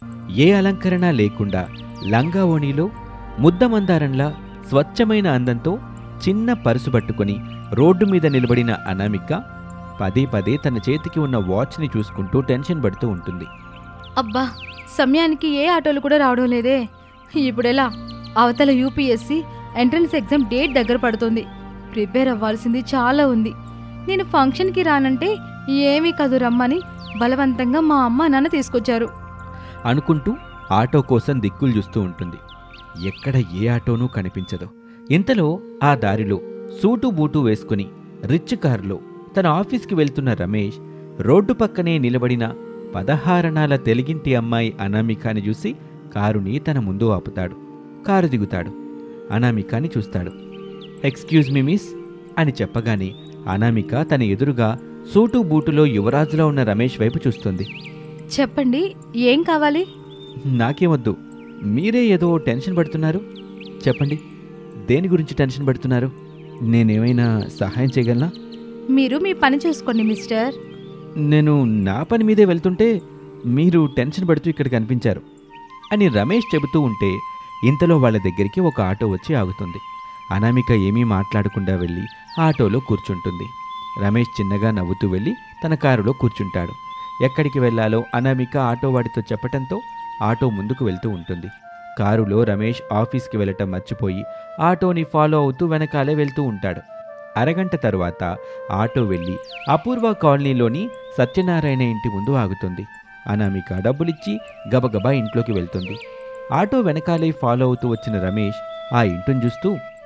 ఏ అలంకరణ లేకుండా లంగా ఓణీలో ముద్దమందారంలా స్వచ్ఛమైన అందంతో చిన్న పరుసు పట్టుకొని రోడ్డు మీద నిలబడిన అనామిక పదే పదే తన చేతికి ఉన్న వాచ్ని చూసుకుంటూ టెన్షన్ పడుతూ ఉంటుంది అబ్బా సమయానికి ఏ ఆటోలు కూడా రావడం లేదే ఇప్పుడెలా అవతల యూపీఎస్సి ఎంట్రన్స్ ఎగ్జామ్ డేట్ దగ్గర పడుతుంది ప్రిపేర్ అవ్వాల్సింది చాలా ఉంది నేను ఫంక్షన్కి రానంటే ఏమీ కాదు రమ్మని బలవంతంగా మా అమ్మ నాన్న తీసుకొచ్చారు అనుకుంటూ ఆటో కోసం దిక్కులు చూస్తూ ఉంటుంది ఎక్కడ ఏ ఆటోనూ కనిపించదు ఇంతలో ఆ దారిలో సూటు బూటు వేసుకుని రిచ్ కారులో తన ఆఫీస్కి వెళ్తున్న రమేష్ రోడ్డు పక్కనే నిలబడిన పదహారణాల తెలుగింటి అమ్మాయి అనామికాని చూసి కారుని తన ముందు ఆపుతాడు కారు దిగుతాడు అనామికాని చూస్తాడు ఎక్స్క్యూజ్ మీ మిస్ అని చెప్పగానే అనామిక తన ఎదురుగా సూటు బూటులో యువరాజులో ఉన్న రమేష్ వైపు చూస్తుంది చెప్పండి ఏం కావాలి నాకేమొద్దు మీరే ఏదో టెన్షన్ పడుతున్నారు చెప్పండి దేని గురించి టెన్షన్ పడుతున్నారు నేనేమైనా సహాయం చేయగలనా మీరు మీ పని చూసుకోండి మిస్టర్ నేను నా పని మీదే వెళ్తుంటే మీరు టెన్షన్ పడుతూ ఇక్కడ కనిపించారు అని రమేష్ చెబుతూ ఉంటే ఇంతలో వాళ్ళ దగ్గరికి ఒక ఆటో వచ్చి ఆగుతుంది అనామిక ఏమీ మాట్లాడకుండా వెళ్ళి ఆటోలో కూర్చుంటుంది రమేష్ చిన్నగా నవ్వుతూ వెళ్ళి తన కారులో కూర్చుంటాడు ఎక్కడికి వెళ్ళాలో అనామిక ఆటో వాడితో చెప్పటంతో ఆటో ముందుకు వెళ్తూ ఉంటుంది కారులో రమేష్ ఆఫీస్కి వెళ్ళటం మర్చిపోయి ఆటోని ఫాలో అవుతూ వెనకాలే వెళ్తూ ఉంటాడు అరగంట తరువాత ఆటో వెళ్ళి అపూర్వ కాలనీలోని సత్యనారాయణ ఇంటి ముందు ఆగుతుంది అనామిక డబ్బులిచ్చి గబగబా ఇంట్లోకి వెళ్తుంది ఆటో వెనకాలే ఫాలో అవుతూ వచ్చిన రమేష్ ఆ ఇంటిని చూస్తూ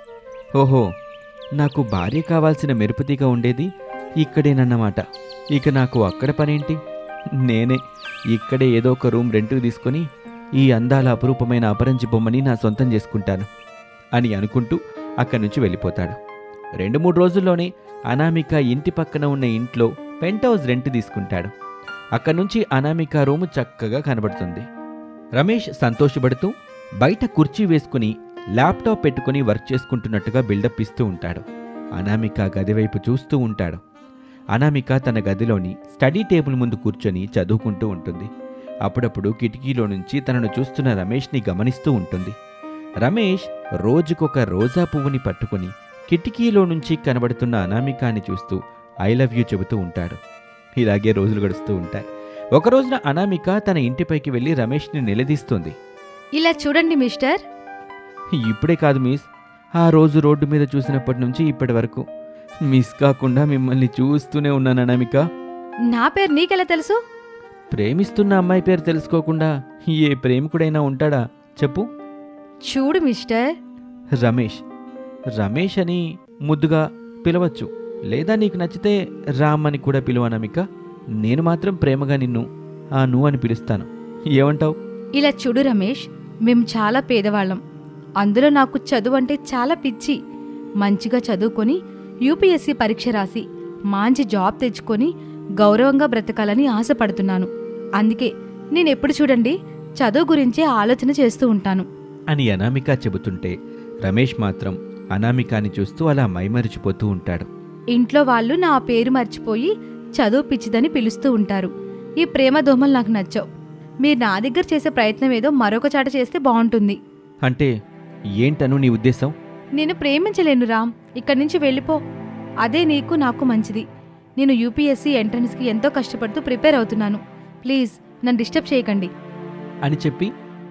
ఓహో నాకు భార్య కావాల్సిన మెరుపుతీగా ఉండేది ఇక్కడేనన్నమాట ఇక నాకు అక్కడ పనేంటి నేనే ఇక్కడే ఏదో ఒక రూమ్ రెంట్కి తీసుకొని ఈ అందాల అపురూపమైన అపరంజి బొమ్మని నా సొంతం చేసుకుంటాను అని అనుకుంటూ అక్కడి నుంచి వెళ్ళిపోతాడు రెండు మూడు రోజుల్లోనే అనామిక ఇంటి పక్కన ఉన్న ఇంట్లో పెంట్ హౌస్ రెంట్ తీసుకుంటాడు అక్కడి నుంచి అనామిక రూము చక్కగా కనబడుతుంది రమేష్ సంతోషపడుతూ బయట కుర్చీ వేసుకుని ల్యాప్టాప్ పెట్టుకుని వర్క్ చేసుకుంటున్నట్టుగా బిల్డప్ ఇస్తూ ఉంటాడు అనామిక గదివైపు చూస్తూ ఉంటాడు అనామిక తన గదిలోని స్టడీ టేబుల్ ముందు కూర్చొని చదువుకుంటూ ఉంటుంది అప్పుడప్పుడు కిటికీలో నుంచి తనను చూస్తున్న రమేష్ని గమనిస్తూ ఉంటుంది రమేష్ రోజుకొక రోజా పువ్వుని పట్టుకుని కిటికీలో నుంచి కనబడుతున్న అనామికాని చూస్తూ ఐ లవ్ యూ చెబుతూ ఉంటాడు ఇలాగే రోజులు గడుస్తూ ఉంటాయి ఒక రోజున అనామిక తన ఇంటిపైకి వెళ్ళి రమేష్ని నిలదీస్తుంది ఇలా చూడండి మిస్టర్ ఇప్పుడే కాదు మిస్ ఆ రోజు రోడ్డు మీద చూసినప్పటి నుంచి ఇప్పటి వరకు మిస్ కాకుండా మిమ్మల్ని చూస్తూనే ఉన్నాను అనామిక నా పేరు నీకెలా తెలుసు ప్రేమిస్తున్న అమ్మాయి పేరు తెలుసుకోకుండా ఏ ప్రేమికుడైనా ఉంటాడా చెప్పు చూడు మిస్టర్ రమేష్ రమేష్ అని ముద్దుగా పిలవచ్చు లేదా నీకు నచ్చితే రామ్ అని కూడా పిలువు అనామిక నేను మాత్రం ప్రేమగా నిన్ను ఆ నువ్వు అని పిలుస్తాను ఏమంటావు ఇలా చూడు రమేష్ మేము చాలా పేదవాళ్ళం అందులో నాకు చదువు అంటే చాలా పిచ్చి మంచిగా చదువుకొని యూపీఎస్సీ పరీక్ష రాసి మంచి జాబ్ తెచ్చుకొని గౌరవంగా బ్రతకాలని ఆశపడుతున్నాను అందుకే నేను ఎప్పుడు చూడండి చదువు గురించే ఆలోచన చేస్తూ ఉంటాను అని అనామిక చెబుతుంటే రమేష్ మాత్రం అనామికాని చూస్తూ అలా మైమరిచిపోతూ ఉంటాడు ఇంట్లో వాళ్ళు నా పేరు మర్చిపోయి చదువు పిచ్చిదని పిలుస్తూ ఉంటారు ఈ ప్రేమ దోమలు నాకు నచ్చవు మీరు నా దగ్గర చేసే ప్రయత్నం ఏదో మరొక చాట చేస్తే బాగుంటుంది అంటే ఏంటను నీ ఉద్దేశం నేను ప్రేమించలేను రామ్ ఇక్కడి నుంచి వెళ్ళిపో అదే నీకు నాకు మంచిది నేను యూపీఎస్సీ ఎంట్రన్స్కి ఎంతో కష్టపడుతూ ప్రిపేర్ అవుతున్నాను ప్లీజ్ నన్ను డిస్టర్బ్ చేయకండి అని చెప్పి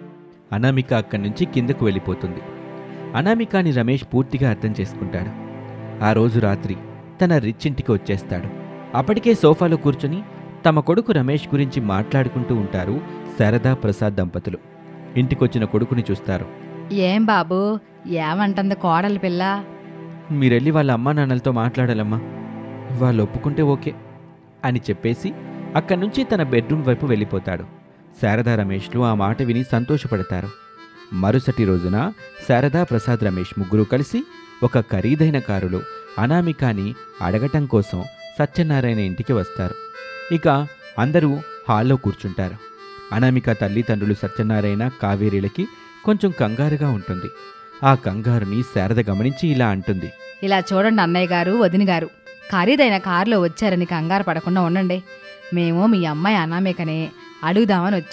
అనామిక అక్కడి నుంచి కిందకు వెళ్ళిపోతుంది అనామికాని రమేష్ పూర్తిగా అర్థం చేసుకుంటాడు ఆ రోజు రాత్రి తన రిచ్ ఇంటికి వచ్చేస్తాడు అప్పటికే సోఫాలో కూర్చుని తమ కొడుకు రమేష్ గురించి మాట్లాడుకుంటూ ఉంటారు శారదా ప్రసాద్ దంపతులు ఇంటికొచ్చిన కొడుకుని చూస్తారు ఏం బాబు ఏమంటుంది కోడలి పిల్ల మీరెళ్ళి వాళ్ళ అమ్మా నాన్నలతో మాట్లాడాలమ్మా వాళ్ళు ఒప్పుకుంటే ఓకే అని చెప్పేసి అక్కడి నుంచి తన బెడ్రూమ్ వైపు వెళ్ళిపోతాడు శారదా రమేష్లు ఆ మాట విని సంతోషపడతారు మరుసటి రోజున శారదా ప్రసాద్ రమేష్ ముగ్గురు కలిసి ఒక ఖరీదైన కారులో అనామికాని అడగటం కోసం సత్యనారాయణ ఇంటికి వస్తారు ఇక అందరూ హాల్లో కూర్చుంటారు అనామిక తల్లిదండ్రులు సత్యనారాయణ కావేరీలకి కొంచెం కంగారుగా ఉంటుంది ఆ కంగారుని శారద గమనించి ఇలా అంటుంది ఇలా చూడండి అన్నయ్య గారు వదిన గారు ఖరీదైన కారులో వచ్చారని కంగారు పడకుండా ఉండండి మేము మీ అమ్మాయి అనామేకనే అడుగుదామని వచ్చాం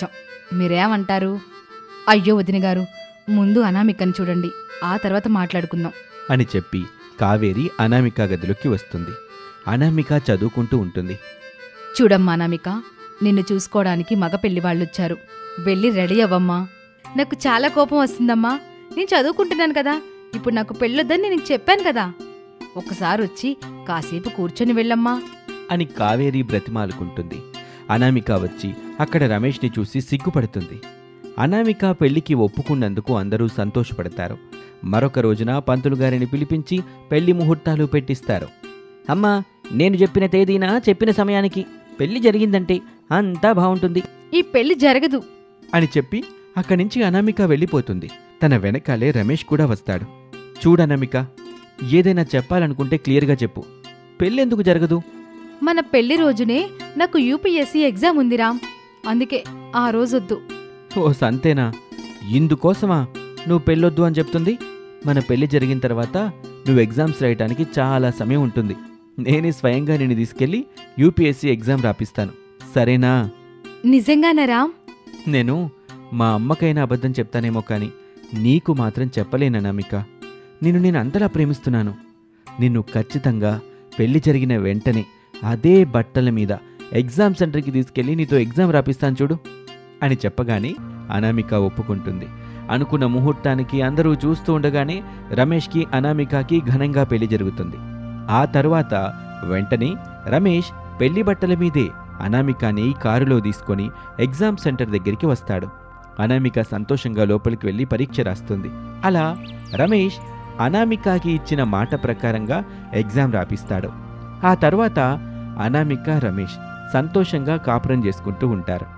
మీరేమంటారు అయ్యో వదిన గారు ముందు అనామికని చూడండి ఆ తర్వాత మాట్లాడుకుందాం అని చెప్పి కావేరి అనామిక గదిలోకి వస్తుంది అనామిక చదువుకుంటూ ఉంటుంది చూడమ్మా అనామిక నిన్ను చూసుకోవడానికి మగ పెళ్లి వాళ్ళొచ్చారు వెళ్ళి రెడీ అవ్వమ్మా నాకు చాలా కోపం వస్తుందమ్మా నేను చదువుకుంటున్నాను కదా ఇప్పుడు నాకు పెళ్ళొద్దని నేను నీకు చెప్పాను కదా ఒకసారి వచ్చి కాసేపు కూర్చొని వెళ్ళమ్మా అని కావేరి బ్రతిమాలుకుంటుంది అనామిక వచ్చి అక్కడ రమేష్ని చూసి సిగ్గుపడుతుంది అనామిక పెళ్లికి ఒప్పుకున్నందుకు అందరూ సంతోషపడతారు మరొక రోజున పంతులు గారిని పిలిపించి పెళ్లి ముహూర్తాలు పెట్టిస్తారు అమ్మా నేను చెప్పిన తేదీన చెప్పిన సమయానికి పెళ్లి జరిగిందంటే అంతా బాగుంటుంది ఈ పెళ్లి జరగదు అని చెప్పి అక్కడి నుంచి అనామిక వెళ్ళిపోతుంది తన వెనకాలే రమేష్ కూడా వస్తాడు చూడనామిక ఏదైనా చెప్పాలనుకుంటే క్లియర్గా చెప్పు పెళ్ళెందుకు జరగదు మన పెళ్లి రోజునే నాకు యూపీఎస్సీ ఎగ్జామ్ ఉందిరా అందుకే ఆ రోజొద్దు ఓ సంతేనా ఇందుకోసమా నువ్వు పెళ్ళొద్దు అని చెప్తుంది మన పెళ్లి జరిగిన తర్వాత నువ్వు ఎగ్జామ్స్ రాయటానికి చాలా సమయం ఉంటుంది నేనే స్వయంగా నిన్ను తీసుకెళ్ళి యూపీఎస్సీ ఎగ్జామ్ రాపిస్తాను సరేనా నిజంగానరా నేను మా అమ్మకైనా అబద్ధం చెప్తానేమో కానీ నీకు మాత్రం చెప్పలేననామిక నిన్ను నేను అంతలా ప్రేమిస్తున్నాను నిన్ను ఖచ్చితంగా పెళ్లి జరిగిన వెంటనే అదే బట్టల మీద ఎగ్జామ్ సెంటర్కి తీసుకెళ్ళి నీతో ఎగ్జామ్ రాపిస్తాను చూడు అని చెప్పగానే అనామిక ఒప్పుకుంటుంది అనుకున్న ముహూర్తానికి అందరూ చూస్తూ ఉండగానే రమేష్కి అనామికకి ఘనంగా పెళ్లి జరుగుతుంది ఆ తరువాత వెంటనే రమేష్ పెళ్లి బట్టల మీదే అనామికాని కారులో తీసుకొని ఎగ్జామ్ సెంటర్ దగ్గరికి వస్తాడు అనామిక సంతోషంగా లోపలికి వెళ్ళి పరీక్ష రాస్తుంది అలా రమేష్ అనామికకి ఇచ్చిన మాట ప్రకారంగా ఎగ్జామ్ రాపిస్తాడు ఆ తర్వాత అనామిక రమేష్ సంతోషంగా కాపురం చేసుకుంటూ ఉంటారు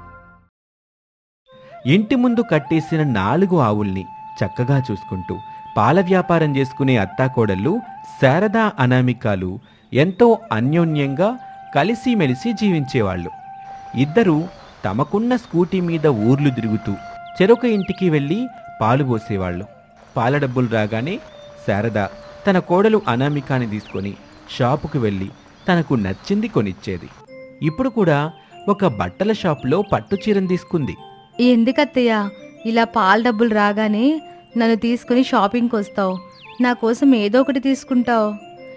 ఇంటి ముందు కట్టేసిన నాలుగు ఆవుల్ని చక్కగా చూసుకుంటూ పాల వ్యాపారం చేసుకునే అత్తాకోడళ్ళు శారదా అనామికాలు ఎంతో అన్యోన్యంగా కలిసిమెలిసి జీవించేవాళ్ళు ఇద్దరూ తమకున్న స్కూటీ మీద ఊర్లు తిరుగుతూ చెరొక ఇంటికి వెళ్ళి పాలు పోసేవాళ్ళు పాల డబ్బులు రాగానే శారద తన కోడలు అనామికాని తీసుకొని షాపుకు వెళ్ళి తనకు నచ్చింది కొనిచ్చేది ఇప్పుడు కూడా ఒక బట్టల షాపులో పట్టు చీరను తీసుకుంది ఎందుకత్తయ్య ఇలా పాల డబ్బులు రాగానే నన్ను తీసుకుని షాపింగ్కి వస్తావు నా కోసం ఏదో ఒకటి తీసుకుంటావు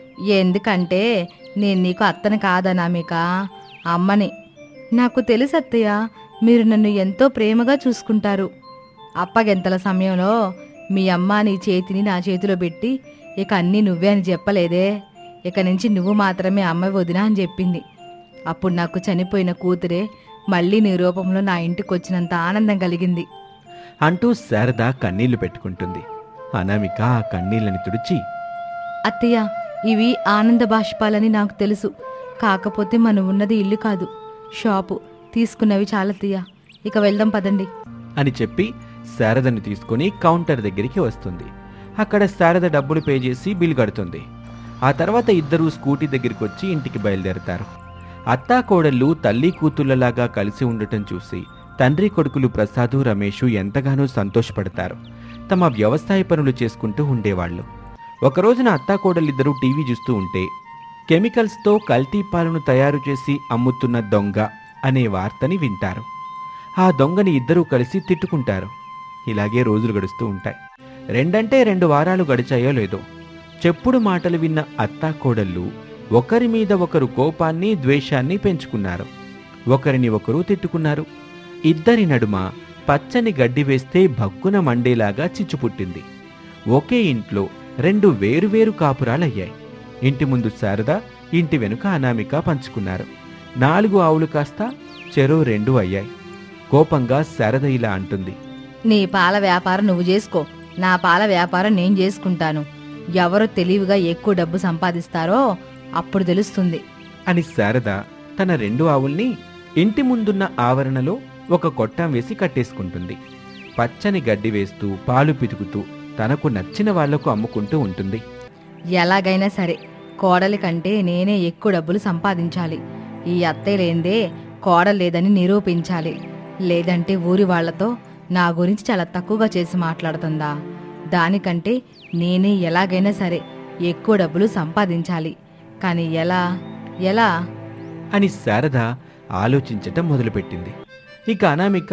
ఎందుకంటే నేను నీకు అత్తను కాదనామిక అమ్మని నాకు తెలుసు అత్తయ్య మీరు నన్ను ఎంతో ప్రేమగా చూసుకుంటారు అప్పగెంతల సమయంలో మీ అమ్మ నీ చేతిని నా చేతిలో పెట్టి ఇక అన్నీ నువ్వే అని చెప్పలేదే ఇక నుంచి నువ్వు మాత్రమే అమ్మ వదిన అని చెప్పింది అప్పుడు నాకు చనిపోయిన కూతురే మళ్ళీ నీ రూపంలో నా ఇంటికి వచ్చినంత ఆనందం కలిగింది అంటూ శారద కన్నీళ్లు పెట్టుకుంటుంది అనామిక ఆ కన్నీళ్ళని తుడిచి అత్తయ్య ఇవి ఆనంద బాష్పాలని నాకు తెలుసు కాకపోతే మనం ఉన్నది ఇల్లు కాదు షాపు తీసుకున్నవి చాలత్తయ్య ఇక వెళ్దాం పదండి అని చెప్పి శారదను తీసుకుని కౌంటర్ దగ్గరికి వస్తుంది అక్కడ శారద డబ్బులు పే చేసి బిల్ కడుతుంది ఆ తర్వాత ఇద్దరూ స్కూటీ దగ్గరికి వచ్చి ఇంటికి బయలుదేరతారు అత్తా కోడళ్ళు తల్లి కూతుళ్ళలాగా కలిసి ఉండటం చూసి తండ్రి కొడుకులు ప్రసాదు రమేషు ఎంతగానో సంతోషపడతారు తమ వ్యవసాయ పనులు చేసుకుంటూ ఉండేవాళ్ళు ఒక రోజున అత్తా కోడలిద్దరూ టీవీ చూస్తూ ఉంటే కెమికల్స్తో కల్తీ పాలను తయారు చేసి అమ్ముతున్న దొంగ అనే వార్తని వింటారు ఆ దొంగని ఇద్దరూ కలిసి తిట్టుకుంటారు ఇలాగే రోజులు గడుస్తూ ఉంటాయి రెండంటే రెండు వారాలు గడిచాయో లేదో చెప్పుడు మాటలు విన్న అత్తా కోడళ్ళు ఒకరి మీద ఒకరు కోపాన్ని ద్వేషాన్ని పెంచుకున్నారు ఒకరిని ఒకరు తిట్టుకున్నారు ఇద్దరి నడుమ పచ్చని గడ్డి వేస్తే భగ్గున మండేలాగా చిచ్చుపుట్టింది ఒకే ఇంట్లో రెండు వేరువేరు కాపురాలయ్యాయి ఇంటి ముందు శారద ఇంటి వెనుక అనామిక పంచుకున్నారు నాలుగు ఆవులు కాస్త చెరో రెండు అయ్యాయి కోపంగా శారద ఇలా అంటుంది నీ పాల వ్యాపారం నువ్వు చేసుకో నా పాల వ్యాపారం నేను చేసుకుంటాను ఎవరు తెలివిగా ఎక్కువ డబ్బు సంపాదిస్తారో అప్పుడు తెలుస్తుంది అని శారద తన రెండు ఆవుల్ని ఇంటి ముందున్న ఆవరణలో ఒక కొట్టం వేసి కట్టేసుకుంటుంది పచ్చని గడ్డి వేస్తూ పాలు పితుకుతూ తనకు నచ్చిన వాళ్లకు అమ్ముకుంటూ ఉంటుంది ఎలాగైనా సరే కోడలి కంటే నేనే ఎక్కువ డబ్బులు సంపాదించాలి ఈ అత్తయ్య లేందే కోడలు లేదని నిరూపించాలి లేదంటే ఊరి వాళ్లతో నా గురించి చాలా తక్కువగా చేసి మాట్లాడుతుందా దానికంటే నేనే ఎలాగైనా సరే ఎక్కువ డబ్బులు సంపాదించాలి కానీ ఎలా ఎలా అని శారద ఆలోచించటం మొదలుపెట్టింది ఇక అనామిక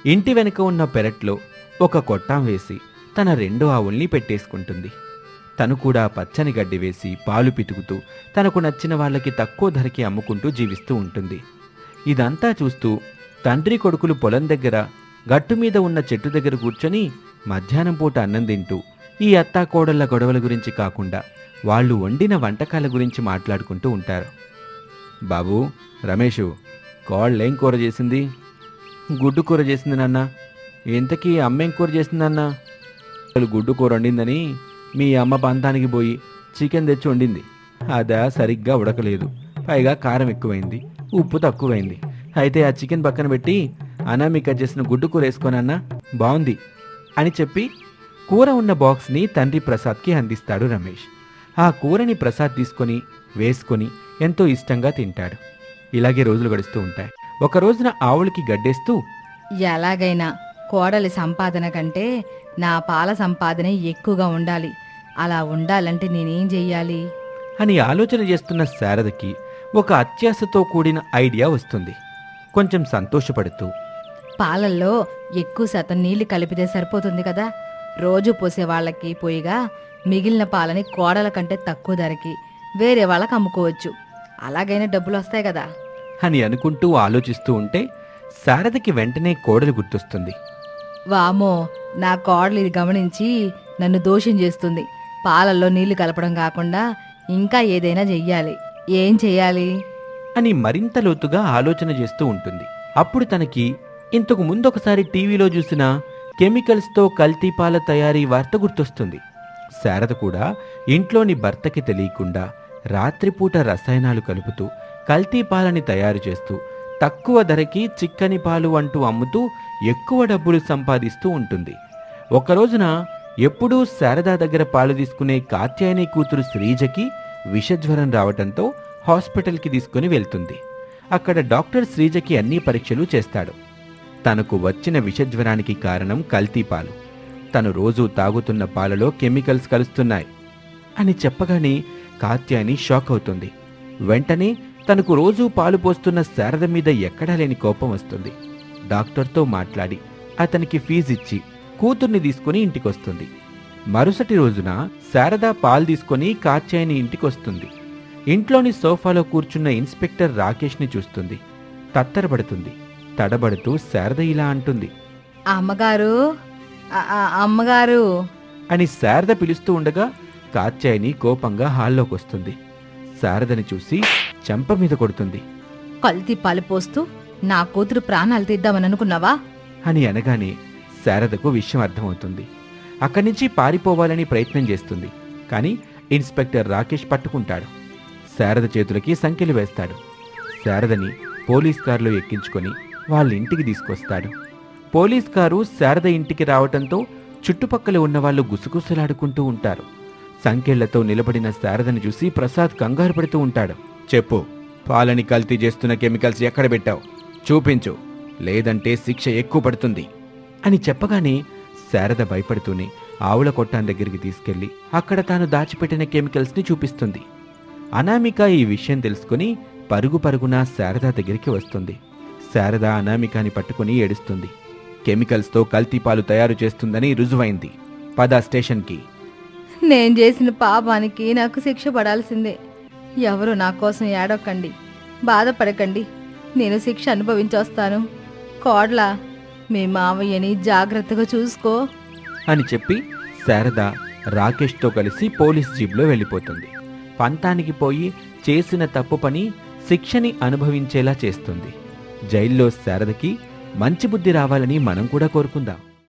ఇంటి వెనుక ఉన్న పెరట్లో ఒక కొట్టం వేసి తన రెండు ఆవుల్ని పెట్టేసుకుంటుంది తను కూడా పచ్చని గడ్డి వేసి పాలు పితుకుతూ తనకు నచ్చిన వాళ్ళకి తక్కువ ధరకి అమ్ముకుంటూ జీవిస్తూ ఉంటుంది ఇదంతా చూస్తూ తండ్రి కొడుకులు పొలం దగ్గర గట్టు మీద ఉన్న చెట్టు దగ్గర కూర్చొని మధ్యాహ్నం పూట అన్నం తింటూ ఈ అత్తాకోడళ్ల గొడవల గురించి కాకుండా వాళ్ళు వండిన వంటకాల గురించి మాట్లాడుకుంటూ ఉంటారు బాబు రమేషు కోళ్ళేం కూర చేసింది గుడ్డు కూర చేసింది నాన్న ఇంతకీ అమ్మేం కూర చేసింది నాన్న అసలు గుడ్డు కూర వండిందని మీ అమ్మ పంతానికి పోయి చికెన్ తెచ్చి వండింది అదా సరిగ్గా ఉడకలేదు పైగా కారం ఎక్కువైంది ఉప్పు తక్కువైంది అయితే ఆ చికెన్ పక్కన పెట్టి అనామిక చేసిన గుడ్డు కూర వేసుకోనన్నా బాగుంది అని చెప్పి కూర ఉన్న బాక్స్ని తండ్రి ప్రసాద్కి అందిస్తాడు రమేష్ ఆ కూరని ప్రసాద్ తీసుకొని వేసుకొని ఎంతో ఇష్టంగా తింటాడు ఇలాగే రోజులు గడుస్తూ ఉంటాయి ఒక రోజున ఆవులకి గడ్డేస్తూ ఎలాగైనా కోడలి సంపాదన కంటే నా పాల సంపాదనే ఎక్కువగా ఉండాలి అలా ఉండాలంటే నేనేం చెయ్యాలి అని ఆలోచన చేస్తున్న శారదకి ఒక అత్యాశతో కూడిన ఐడియా వస్తుంది కొంచెం సంతోషపడుతూ పాలల్లో ఎక్కువ శాతం నీళ్లు కలిపితే సరిపోతుంది కదా రోజు పోసే వాళ్ళకి పోయిగా మిగిలిన పాలని కోడల కంటే తక్కువ ధరకి వేరే వాళ్ళకి అమ్ముకోవచ్చు అలాగైనా డబ్బులు వస్తాయి కదా అని అనుకుంటూ ఆలోచిస్తూ ఉంటే శారదకి వెంటనే కోడలు గుర్తొస్తుంది వామో నా కోడలు ఇది గమనించి నన్ను దోషం చేస్తుంది పాలల్లో నీళ్లు కలపడం కాకుండా ఇంకా ఏదైనా చెయ్యాలి ఏం చెయ్యాలి అని మరింత లోతుగా ఆలోచన చేస్తూ ఉంటుంది అప్పుడు తనకి ఇంతకు ముందు ఒకసారి టీవీలో చూసిన కెమికల్స్తో కల్తీ పాల తయారీ వార్త గుర్తొస్తుంది శారద కూడా ఇంట్లోని భర్తకి తెలియకుండా రాత్రిపూట రసాయనాలు కలుపుతూ కల్తీ పాలని తయారు చేస్తూ తక్కువ ధరకి చిక్కని పాలు అంటూ అమ్ముతూ ఎక్కువ డబ్బులు సంపాదిస్తూ ఉంటుంది ఒక రోజున ఎప్పుడూ శారదా దగ్గర పాలు తీసుకునే కాత్యాయని కూతురు శ్రీజకి విషజ్వరం రావటంతో హాస్పిటల్కి తీసుకుని వెళ్తుంది అక్కడ డాక్టర్ శ్రీజకి అన్ని పరీక్షలు చేస్తాడు తనకు వచ్చిన విషజ్వరానికి కారణం కల్తీ పాలు తను రోజూ తాగుతున్న పాలలో కెమికల్స్ కలుస్తున్నాయి అని చెప్పగానే కాత్యాయని షాక్ అవుతుంది వెంటనే తనకు రోజూ పాలు పోస్తున్న శారద మీద ఎక్కడా లేని కోపం వస్తుంది డాక్టర్తో మాట్లాడి అతనికి ఫీజు కూతుర్ని తీసుకుని ఇంటికొస్తుంది మరుసటి రోజున శారద పాలు తీసుకొని కాత్యాయని ఇంటికొస్తుంది ఇంట్లోని సోఫాలో కూర్చున్న ఇన్స్పెక్టర్ రాకేష్ని చూస్తుంది తత్తరపడుతుంది తడబడుతూ శారద ఇలా అంటుంది అమ్మగారు ఆ- ఆ అమ్మగారు అని శారద పిలుస్తూ ఉండగా కాత్యాయని కోపంగా హాల్లోకి వస్తుంది శారదని చూసి చెంప మీద కొడుతుంది కల్తీ పాలు పోస్తూ నా కూతురు ప్రాణాలు తీద్దామని అనుకున్నావా అని అనగానే శారదకు విషయం అర్థమవుతుంది అక్కడి నుంచి పారిపోవాలని ప్రయత్నం చేస్తుంది కానీ ఇన్స్పెక్టర్ రాకేష్ పట్టుకుంటాడు శారద చేతులకి సంఖ్యలు వేస్తాడు శారదని పోలీస్ కారులో ఎక్కించుకొని వాళ్ళ ఇంటికి తీసుకొస్తాడు పోలీస్ కారు శారద ఇంటికి రావటంతో చుట్టుపక్కల ఉన్న వాళ్ళు గుసగుసలాడుకుంటూ ఉంటారు సంఖ్యలతో నిలబడిన శారదని చూసి ప్రసాద్ కంగారు పడుతూ ఉంటాడు చెప్పు పాలని కల్తీ చేస్తున్న కెమికల్స్ ఎక్కడ పెట్టావు చూపించు లేదంటే శిక్ష ఎక్కువ పడుతుంది అని చెప్పగానే శారద భయపడుతూనే ఆవుల కొట్టాన్ దగ్గరికి తీసుకెళ్లి అక్కడ తాను దాచిపెట్టిన కెమికల్స్ని చూపిస్తుంది అనామిక ఈ విషయం తెలుసుకుని పరుగు పరుగున శారద దగ్గరికి వస్తుంది శారద అనామికాని పట్టుకుని ఏడుస్తుంది కెమికల్స్తో కల్తీ పాలు తయారు చేస్తుందని రుజువైంది పద స్టేషన్కి నేను చేసిన పాపానికి నాకు శిక్ష పడాల్సిందే ఎవరు నా కోసం ఏడొక్కండి బాధపడకండి నేను శిక్ష అనుభవించొస్తాను కోడ్ల మీ మావయ్యని జాగ్రత్తగా చూసుకో అని చెప్పి శారద రాకేష్తో కలిసి పోలీస్ జీప్లో వెళ్ళిపోతుంది పంతానికి పోయి చేసిన తప్పు పని శిక్షని అనుభవించేలా చేస్తుంది జైల్లో శారదకి మంచి బుద్ధి రావాలని మనం కూడా కోరుకుందాం